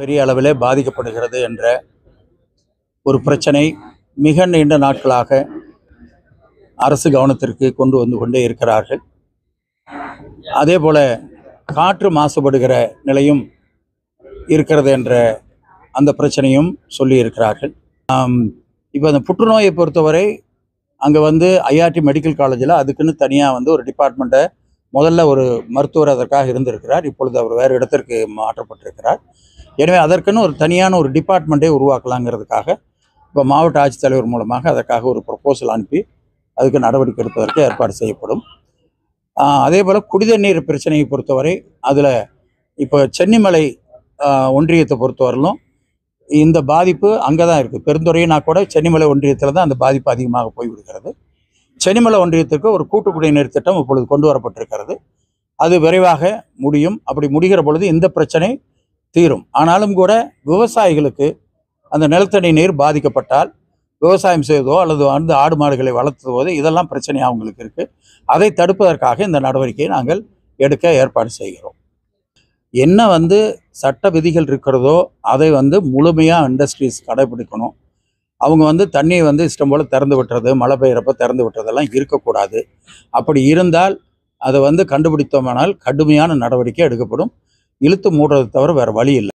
பெரிய அளவிலே பாதிக்கப்படுகிறது என்ற ஒரு பிரச்சனை மிக நீண்ட நாட்களாக அரசு கவனத்திற்கு கொண்டு வந்து கொண்டே இருக்கிறார்கள் அதே போல காற்று மாசுபடுகிற நிலையும் இருக்கிறது என்ற அந்த பிரச்சனையும் சொல்லி இருக்கிறார்கள் இப்போ அந்த புற்றுநோயை பொறுத்தவரை அங்கே வந்து ஐஆர்டி மெடிக்கல் காலேஜில் அதுக்குன்னு தனியாக வந்து ஒரு டிபார்ட்மெண்ட்டை முதல்ல ஒரு மருத்துவர் அதற்காக இருந்திருக்கிறார் இப்பொழுது அவர் வேறு இடத்திற்கு மாற்றப்பட்டிருக்கிறார் எனவே அதற்குன்னு ஒரு தனியான ஒரு டிபார்ட்மெண்ட்டே உருவாக்கலாங்கிறதுக்காக இப்போ மாவட்ட ஆட்சித்தலைவர் மூலமாக அதற்காக ஒரு ப்ரொப்போசல் அனுப்பி அதுக்கு நடவடிக்கை எடுப்பதற்கு ஏற்பாடு செய்யப்படும் ஆஹ் அதே போல் குடிதண்ணீர் பிரச்சனையை பொறுத்தவரை அதில் இப்போ சென்னிமலை ஆஹ் ஒன்றியத்தை பொறுத்தவரையிலும் இந்த பாதிப்பு அங்கே தான் இருக்குது பெருந்துறையினா கூட சென்னிமலை ஒன்றியத்தில் தான் அந்த பாதிப்பு அதிகமாக போய்விடுகிறது சென்னிமலை ஒன்றியத்திற்கு ஒரு கூட்டு குடிநீர் திட்டம் இப்பொழுது கொண்டு வரப்பட்டிருக்கிறது அது விரைவாக முடியும் அப்படி முடிகிற பொழுது இந்த பிரச்சனை தீரும் ஆனாலும் கூட விவசாயிகளுக்கு அந்த நிலத்தடி நீர் பாதிக்கப்பட்டால் விவசாயம் செய்வதோ அல்லது வந்து ஆடு மாடுகளை வளர்த்துவதோ இதெல்லாம் பிரச்சனை அவங்களுக்கு இருக்குது அதை தடுப்பதற்காக இந்த நடவடிக்கையை நாங்கள் எடுக்க ஏற்பாடு செய்கிறோம் என்ன வந்து சட்ட விதிகள் இருக்கிறதோ அதை வந்து முழுமையாக இண்டஸ்ட்ரீஸ் கடைபிடிக்கணும் அவங்க வந்து தண்ணியை வந்து இஷ்டம் போல் திறந்து விட்டுறது மழை பெய்யறப்ப திறந்து விட்டுறதெல்லாம் இருக்கக்கூடாது அப்படி இருந்தால் அதை வந்து கண்டுபிடித்தோமானால் கடுமையான நடவடிக்கை எடுக்கப்படும் இழுத்து மூடுறதை தவிர வேறு வழி இல்லை